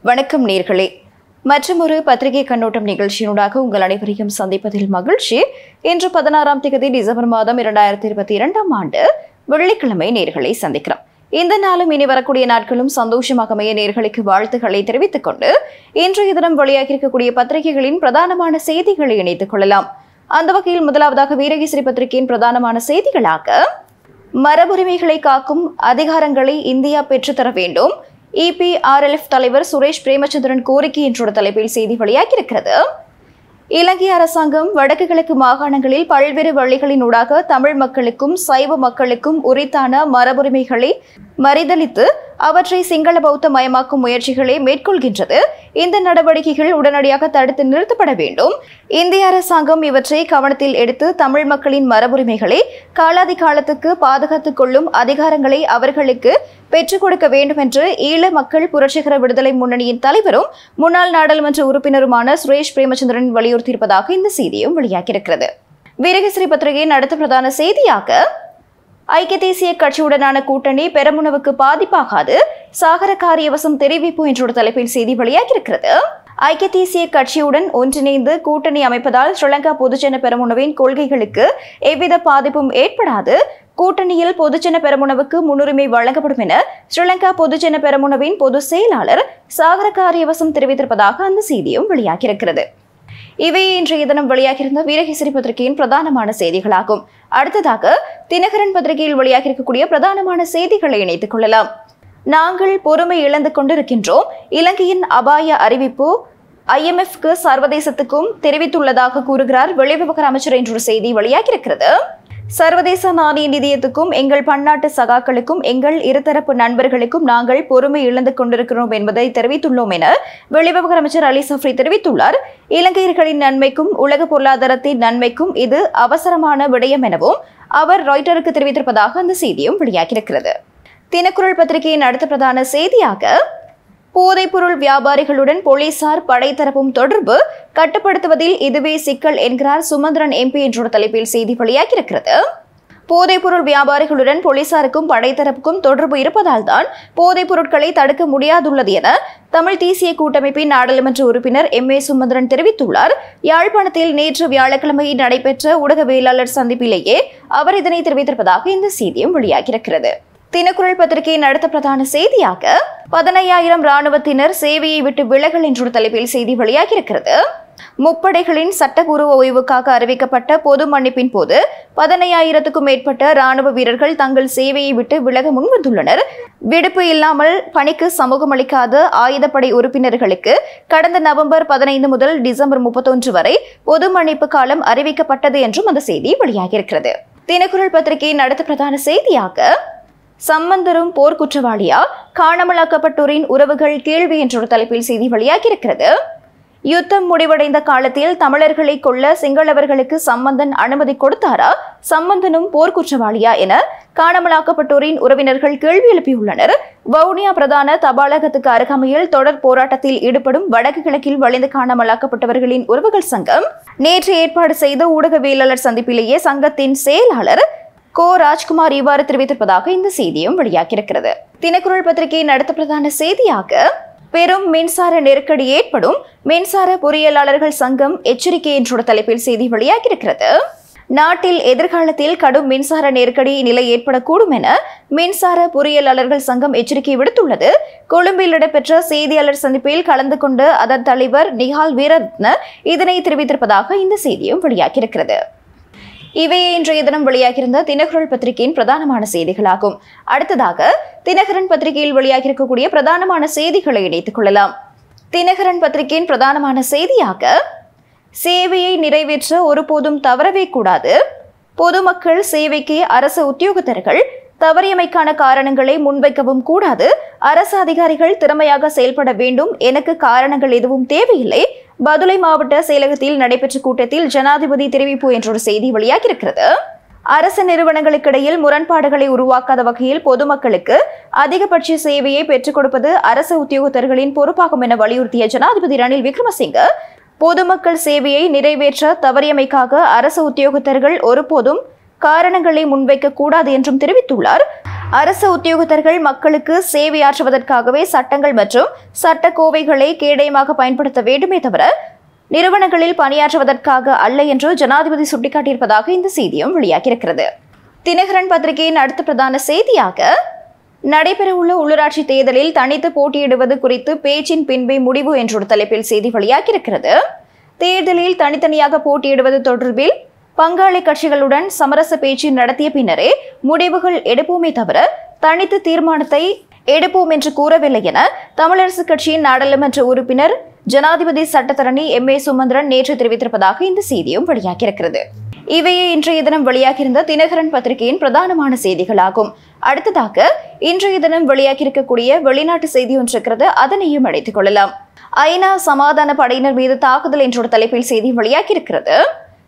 வணக்கம் நேர்களே மற்றொரு பத்திரிகை கண்ணோட்டம் நிகழ்ச்சியினூடாக உங்கள் அனைவரையும் சந்திப்பதில் மகிழ்ச்சி இன்று பதினாறாம் தேதி டிசம்பர் மாதம் இரண்டாயிரத்தி இருபத்தி இரண்டாம் ஆண்டு வெள்ளிக்கிழமை நேர்களை சந்திக்கிறோம் இந்த நாளும் இனி வரக்கூடிய நாட்களும் சந்தோஷமாக அமைய நேர்களுக்கு வாழ்த்துக்களை தெரிவித்துக் கொண்டு இன்றைய தினம் வெளியாகியிருக்கக்கூடிய பத்திரிகைகளின் பிரதானமான செய்திகளை இணைத்துக் கொள்ளலாம் அந்த வகையில் முதலாவதாக வீரகேசரி பத்திரிகையின் பிரதானமான செய்திகளாக மரபுரிமைகளை காக்கும் அதிகாரங்களை இந்தியா பெற்றுத்தர வேண்டும் இபிஆர்எல்எஃப் தலைவர் சுரேஷ் பிரேமச்சந்திரன் கோரிக்கை என்ற தலைப்பில் செய்தி வெளியாகியிருக்கிறது இலங்கை அரசாங்கம் வடக்கு கிழக்கு மாகாணங்களில் பல்வேறு வழிகளினூடாக தமிழ் மக்களுக்கும் சைவ மக்களுக்கும் உரித்தான மரபுரிமைகளை மறிதளித்து அவற்றை சிங்கள பௌத்த மயமாக்கும் முயற்சிகளை மேற்கொள்கின்றது இந்த நடவடிக்கைகள் உடனடியாக தடுத்து நிறுத்தப்பட வேண்டும் இந்திய அரசாங்கம் இவற்றை கவனத்தில் எடுத்து தமிழ் மக்களின் மரபுரிமைகளை காலாதி காலத்துக்கு பாதுகாத்துக் கொள்ளும் அதிகாரங்களை அவர்களுக்கு பெற்றுக் கொடுக்க வேண்டும் என்று ஈழ மக்கள் புரட்சிகர விடுதலை முன்னணியின் தலைவரும் முன்னாள் நாடாளுமன்ற உறுப்பினருமான சுரேஷ் பிரேமச்சந்திரன் வலியுறுத்தியிருப்பதாக இந்த செய்தியும் வெளியாகியிருக்கிறது வீரகேசரி பத்திரிகையின் அடுத்த பிரதான செய்தியாக ஐக்கிய தேசிய கட்சியுடனான கூட்டணி பெரமுனவுக்கு பாதிப்பாகாது சாகர காரியவசம் தெரிவிப்பு என்ற தலைப்பில் செய்தி வெளியாகியிருக்கிறது ஐக்கிய தேசிய கட்சியுடன் ஒன்றிணைந்து கூட்டணி அமைப்பதால் ஸ்ரீலங்கா பொதுஜன பெரமுனவின் கொள்கைகளுக்கு எவ்வித பாதிப்பும் ஏற்படாது கூட்டணியில் பொதுஜன பெரமுனவுக்கு முன்னுரிமை வழங்கப்படும் என ஸ்ரீலங்கா பொதுஜன பெரமுனவின் பொதுச் செயலாளர் சாகர காரியவசம் தெரிவித்திருப்பதாக அந்த செய்தியும் வெளியாகியிருக்கிறது இவை இன்றைய தினம் வெளியாகியிருந்த வீரகேசரி பத்திரிகையின் பிரதானமான செய்திகளாகும் அடுத்ததாக தினகரன் பத்திரிகையில் வெளியாகியிருக்கக்கூடிய பிரதானமான செய்திகளை இணைத்துக் கொள்ளலாம் நாங்கள் பொறுமை இழந்து கொண்டிருக்கின்றோம் இலங்கையின் அபாய அறிவிப்பு ஐஎம்எஃப்க்கு சர்வதேசத்துக்கும் தெரிவித்துள்ளதாக கூறுகிறார் வெளிவிவகார அமைச்சர் என்ற செய்தி வெளியாகியிருக்கிறது சர்வதேச நாணய நிதியத்துக்கும் எங்கள் பன்னாட்டு சகாக்களுக்கும் எங்கள் இருதரப்பு நண்பர்களுக்கும் நாங்கள் பொறுமை இழந்து கொண்டிருக்கிறோம் என்பதை தெரிவித்துள்ளோம் என வெளிவிவகார அமைச்சர் அலி சஃப்ரி தெரிவித்துள்ளார் இலங்கையர்களின் நன்மைக்கும் உலக பொருளாதாரத்தின் நன்மைக்கும் இது அவசரமான விடயம் எனவும் அவர் ராய்டருக்கு தெரிவித்திருப்பதாக அந்த செய்தியும் வெளியாகியிருக்கிறது தினக்குரல் பத்திரிகையின் அடுத்த பிரதான செய்தியாக போதைப்பொருள் வியாபாரிகளுடன் போலீசார் படைத்தரப்பும் தொடர்பு கட்டுப்படுத்துவதில் இதுவே சிக்கல் என்கிறார் சுமந்திரன் எம்பி என்ற தலைப்பில் செய்தி வெளியாகியிருக்கிறது போதைப்பொருள் வியாபாரிகளுடன் போலீசாருக்கும் படைத்தரப்புக்கும் தொடர்பு இருப்பதால் தான் போதைப் பொருட்களை தடுக்க முடியாதுள்ளது என தமிழ் தேசிய கூட்டமைப்பின் நாடாளுமன்ற உறுப்பினர் எம் ஏ சுமந்திரன் தெரிவித்துள்ளார் யாழ்ப்பாணத்தில் நேற்று வியாழக்கிழமை நடைபெற்ற ஊடகவியலாளர் சந்திப்பிலேயே அவர் இதனை தெரிவித்திருப்பதாக இந்த செய்தியும் வெளியாகியிருக்கிறது தினக்குரல் பத்திரிகையின் அடுத்த பிரதான செய்தியாக பதினையாயிரம் ராணுவத்தினர் சேவையை விட்டு விலகல் என்ற தலைப்பில் செய்தி வெளியாகியிருக்கிறது முப்படைகளின் சட்டப்பூர்வ ஓய்வுக்காக அறிவிக்கப்பட்ட பொது மன்னிப்பின் போது பதினையாயிரத்துக்கும் மேற்பட்ட ராணுவ வீரர்கள் தங்கள் சேவையை விட்டு விலக முன்வந்துள்ளனர் விடுப்பு இல்லாமல் பணிக்கு சமூகம் அளிக்காத ஆயுதப்படை உறுப்பினர்களுக்கு கடந்த நவம்பர் பதினைந்து முதல் டிசம்பர் முப்பத்தொன்று வரை பொது மன்னிப்பு காலம் அறிவிக்கப்பட்டது என்றும் அந்த செய்தி வெளியாகியிருக்கிறது தினக்குரல் பத்திரிகையின் அடுத்த பிரதான செய்தியாக சம்பந்தரும் போர் குற்றவாளியா காணாமலாக்கப்பட்டோரின் உறவுகள் கேள்வி என்ற ஒரு தலைப்பில் செய்தி வெளியாகியிருக்கிறது யுத்தம் முடிவடைந்த காலத்தில் தமிழர்களை கொல்ல சிங்களவர்களுக்கு சம்பந்தன் அனுமதி கொடுத்தாரா சம்பந்தனும் போர் குற்றவாளியா என காணாமலாக்கப்பட்டோரின் உறவினர்கள் கேள்வி எழுப்பியுள்ளனர் வவுனியா பிரதான தபாலகத்துக்கு அருகாமையில் தொடர் போராட்டத்தில் ஈடுபடும் வடக்கு கிழக்கில் வளைந்து காணாமலாக்கப்பட்டவர்களின் உறவுகள் சங்கம் நேற்று ஏற்பாடு செய்த ஊடகவியலாளர் சந்திப்பிலேயே சங்கத்தின் செயலாளர் கோ ராஜ்குமார் இவ்வாறு தெரிவித்திருப்பதாக இந்த செய்தியும் வெளியாகியிருக்கிறது தினக்குரல் பத்திரிகையின் அடுத்த பிரதான செய்தியாக பெரும் மின்சார நெருக்கடி ஏற்படும் மின்சார பொறியியலாளர்கள் சங்கம் எச்சரிக்கை என்ற தலைப்பில் செய்தி வெளியாகியிருக்கிறது நாட்டில் எதிர்காலத்தில் கடும் மின்சார நெருக்கடி நிலை ஏற்படக்கூடும் என மின்சார பொறியியலாளர்கள் சங்கம் எச்சரிக்கை விடுத்துள்ளது கொழும்பில் நடைபெற்ற செய்தியாளர் சந்திப்பில் கலந்து கொண்ட அதன் தலைவர் நிஹால் வீரரத்ன இதனை தெரிவித்திருப்பதாக இந்த செய்தியும் வெளியாகியிருக்கிறது இவையே இன்றைய தினம் வெளியாகியிருந்த தினகரன் பத்திரிகையின் பிரதானமான செய்திகளாகும் அடுத்ததாக தினகரன் பத்திரிகையில் வெளியாகியிருக்கக்கூடிய பிரதானமான செய்திகளை இணைத்துக் கொள்ளலாம் தினகரன் பத்திரிகையின் பிரதானமான செய்தியாக சேவையை நிறைவேற்ற ஒருபோதும் தவறவே கூடாது பொதுமக்கள் சேவைக்கு அரசு உத்தியோகத்தர்கள் தவறியமைக்கான காரணங்களை முன்வைக்கவும் கூடாது அரசு அதிகாரிகள் திறமையாக செயல்பட வேண்டும் எனக்கு காரணங்கள் எதுவும் தேவையில்லை பதுளை மாவட்ட செயலகத்தில் நடைபெற்ற கூட்டத்தில் ஜனாதிபதி தெரிவிப்பு என்ற ஒரு செய்தி வெளியாகியிருக்கிறது அரசு நிறுவனங்களுக்கிடையில் முரண்பாடுகளை உருவாக்காத வகையில் பொதுமக்களுக்கு அதிகபட்ச சேவையை பெற்றுக் கொடுப்பது அரசு உத்தியோகத்தர்களின் பொறுப்பாகும் என வலியுறுத்திய ஜனாதிபதி ரணில் விக்ரமசிங்க பொதுமக்கள் சேவையை நிறைவேற்ற தவறியமைக்காக அரசு உத்தியோகத்தர்கள் ஒருபோதும் காரணங்களை முன்வைக்க கூடாது என்றும் தெரிவித்துள்ளார் அரசு உத்தியோகத்தர்கள் மக்களுக்கு சேவையாற்றுவதற்காகவே சட்டங்கள் மற்றும் சட்டக்கோவைகளை கேடயமாக பயன்படுத்த வேண்டுமே தவிர நிறுவனங்களில் பணியாற்றுவதற்காக அல்ல என்று ஜனாதிபதி சுட்டிக்காட்டியிருப்பதாக இந்த செய்தியும் வெளியாகியிருக்கிறது தினகரன் பத்திரிகையின் அடுத்த பிரதான செய்தியாக நடைபெறவுள்ள உள்ளூராட்சி தேர்தலில் தனித்து போட்டியிடுவது குறித்து பேச்சின் பின்பே முடிவு என்றொரு தலைப்பில் செய்தி வெளியாகியிருக்கிறது தேர்தலில் தனித்தனியாக போட்டியிடுவது தொடர்பில் பங்காளி கட்சிகளுடன் சமரச பேச்சு நடத்திய பின்னரே முடிவுகள் எடுப்போமே தவிர தனித்து தீர்மானத்தை எடுப்போம் என்று கூறவில்லை என தமிழரசு கட்சியின் நாடாளுமன்ற உறுப்பினர் ஜனாதிபதி சட்டத்தரணி எம் ஏ சுமந்திரன் நேற்று தெரிவித்திருப்பதாக இந்த செய்தியும் வெளியாகியிருக்கிறது இவையே இன்றைய தினம் வெளியாகியிருந்த தினகரன் பத்திரிகையின் பிரதானமான செய்திகளாகும் அடுத்ததாக இன்றைய தினம் வெளியாகியிருக்கக்கூடிய வெளிநாட்டு செய்தி ஒன்று இருக்கிறது அதனையும் அழைத்துக் கொள்ளலாம் ஐநா சமாதான படையினர் மீது தாக்குதல் என்ற ஒரு தலைப்பில் செய்தி வெளியாகியிருக்கிறது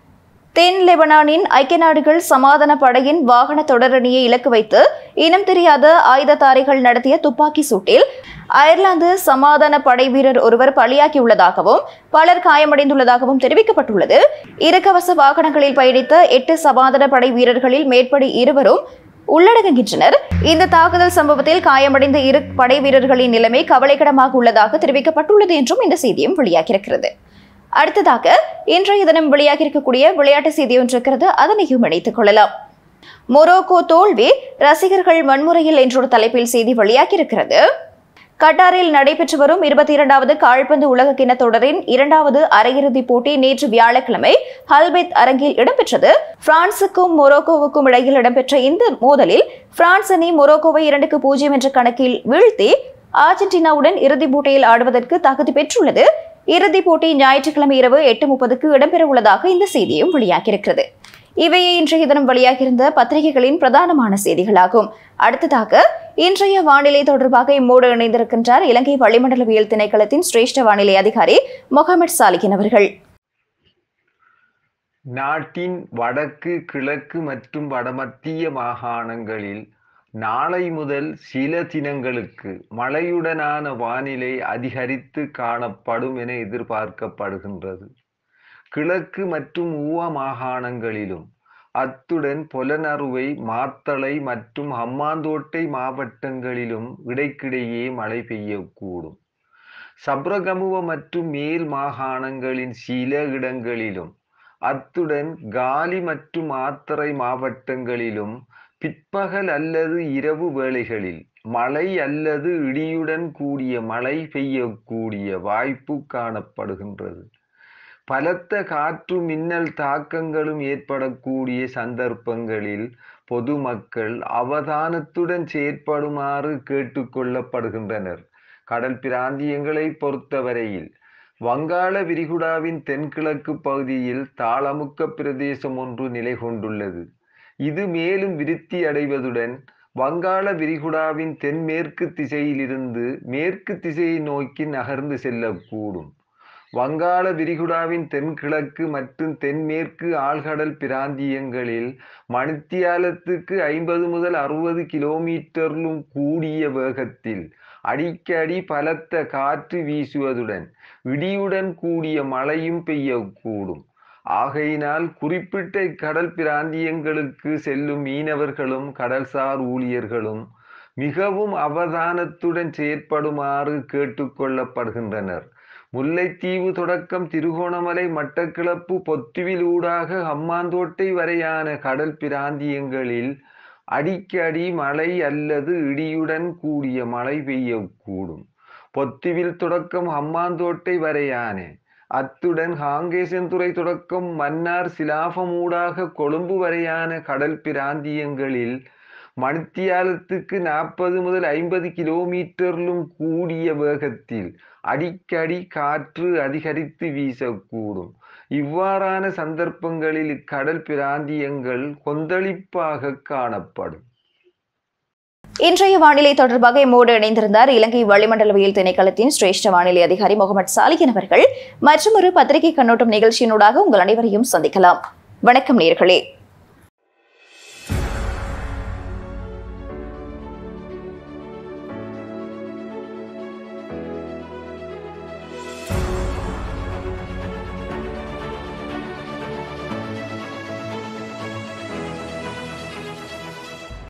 தென் லெபனானின் ஐக்கிய நாடுகள் சமாதான படையின் வாகன தொடரணியை இலக்கு வைத்து இனம் தெரியாத ஆயுததாரிகள் நடத்திய துப்பாக்கி சூட்டில் அயர்லாந்து சமாதான படை வீரர் ஒருவர் பலியாகியுள்ளதாகவும் பலர் காயமடைந்துள்ளதாகவும் தெரிவிக்கப்பட்டுள்ளது இருக்கவச வாகனங்களில் பயணித்த எட்டு சமாதான படை வீரர்களில் மேற்படி இருவரும் உள்ளடங்குகின்றனர் இந்த தாக்குதல் சம்பவத்தில் காயமடைந்த இரு படை வீரர்களின் நிலைமை கவலைக்கிடமாக உள்ளதாக தெரிவிக்கப்பட்டுள்ளது என்றும் இந்த செய்தியும் வெளியாகியிருக்கிறது அடுத்ததாக இன்றைய தினம் வெளியாக இருக்கக்கூடிய விளையாட்டு செய்தி ஒன்று இருக்கிறது அதனையும் இணைத்துக் கொள்ளலாம் மொரோக்கோ தோல்வி ரசிகர்கள் வன்முறையில் என்றொரு தலைப்பில் செய்தி வெளியாகியிருக்கிறது கட்டாரில் நடைபெற்று வரும் இருபத்தி இரண்டாவது கால்பந்து உலகக்கிண தொடரின் இரண்டாவது அரையிறுதிப் போட்டி நேற்று வியாழக்கிழமை ஹல்பெத் அரங்கில் இடம்பெற்றது பிரான்சுக்கும் மொரோக்கோவுக்கும் இடையில் இடம்பெற்ற இந்த மோதலில் பிரான்ஸ் அணி மொரோக்கோவை இரண்டுக்கு பூஜ்ஜியம் என்ற கணக்கில் வீழ்த்தி அர்ஜென்டினாவுடன் இறுதிப் போட்டியில் ஆடுவதற்கு தகுதி பெற்றுள்ளது இறுதிப் போட்டி ஞாயிற்றுக்கிழமை இரவு எட்டு முப்பதுக்கு இடம்பெற உள்ளதாக இந்த செய்தியும் வெளியாகியிருக்கிறது இவையே இன்றைய தினம் வெளியாகியிருந்த பத்திரிகைகளின் பிரதானமான செய்திகளாகும் அடுத்ததாக இன்றைய வானிலை தொடர்பாக இம்மோடு இணைந்திருக்கின்றார் இலங்கை வளிமண்டலவியல் திணைக்களத்தின் சிரேஷ்ட வானிலை அதிகாரி முகமது சாலிகின் அவர்கள் நாட்டின் வடக்கு கிழக்கு மற்றும் வடமத்திய மாகாணங்களில் நாளை முதல் சில தினங்களுக்கு மழையுடனான வானிலை அதிகரித்து காணப்படும் என எதிர்பார்க்கப்படுகின்றது கிழக்கு மற்றும் ஊவ மாகாணங்களிலும் அத்துடன் பொலனறுவை மாத்தளை மற்றும் ஹம்மாந்தோட்டை மாவட்டங்களிலும் இடைக்கிடையே மழை பெய்யக்கூடும் சப்ரகமுவ மற்றும் மேல் மாகாணங்களின் சில இடங்களிலும் அத்துடன் காலி மற்றும் ஆத்தரை மாவட்டங்களிலும் பிற்பகல் அல்லது இரவு வேளைகளில் மழை அல்லது இடியுடன் கூடிய மழை பெய்யக்கூடிய வாய்ப்பு காணப்படுகின்றது பலத்த காற்று மின்னல் தாக்கங்களும் ஏற்படக்கூடிய சந்தர்ப்பங்களில் பொதுமக்கள் அவதானத்துடன் செயற்படுமாறு கேட்டுக்கொள்ளப்படுகின்றனர் கடல் பிராந்தியங்களை பொறுத்தவரையில் வங்காள விரிகுடாவின் தென்கிழக்கு பகுதியில் தாளமுக்க பிரதேசம் ஒன்று நிலை கொண்டுள்ளது இது மேலும் விருத்தி அடைவதுடன் வங்காள விரிகுடாவின் தென்மேற்கு திசையிலிருந்து மேற்கு திசையை நோக்கி நகர்ந்து செல்லக்கூடும் வங்காள விரிகுடாவின் தென்கிழக்கு மற்றும் தென்மேற்கு ஆழ்கடல் பிராந்தியங்களில் மணித்தியாலத்துக்கு ஐம்பது முதல் அறுபது கிலோமீட்டரிலும் கூடிய வேகத்தில் அடிக்கடி பலத்த காற்று வீசுவதுடன் இடியுடன் கூடிய மழையும் பெய்யக்கூடும் ஆகையினால் குறிப்பிட்ட கடல் பிராந்தியங்களுக்கு செல்லும் மீனவர்களும் கடல்சார் ஊழியர்களும் மிகவும் அவதானத்துடன் செயற்படுமாறு கேட்டுக்கொள்ளப்படுகின்றனர் முல்லைத்தீவு தொடக்கம் திருகோணமலை மட்டக்கிளப்பு பொத்துவில் ஊடாக ஹம்மாந்தோட்டை வரையான கடல் பிராந்தியங்களில் அடிக்கடி மழை அல்லது இடியுடன் கூடிய மழை பெய்யக்கூடும் பொத்துவில் தொடக்கம் ஹம்மாந்தோட்டை வரையான அத்துடன் ஹாங்கேசன்துறை தொடக்கம் மன்னார் சிலாபமூடாக கொழும்பு வரையான கடல் பிராந்தியங்களில் மணித்தியாலத்துக்கு நாற்பது முதல் ஐம்பது கிலோமீட்டரிலும் கூடிய வேகத்தில் அடிக்கடி காற்று அதிகரித்து வீசக்கூடும் இவ்வாறான சந்தர்ப்பங்களில் இக்கடல் பிராந்தியங்கள் கொந்தளிப்பாக காணப்படும் இன்றைய வானிலை தொடர்பாக எம்மோடு இணைந்திருந்தார் இலங்கை வளிமண்டலவியல் திணைக்களத்தின் சிரேஷ்ட வானிலை அதிகாரி முகமது சாலிகின் அவர்கள் மற்றும் ஒரு பத்திரிகை கண்ணோட்டம் நிகழ்ச்சியினூடாக உங்கள் அனைவரையும் சந்திக்கலாம் வணக்கம் நேர்களே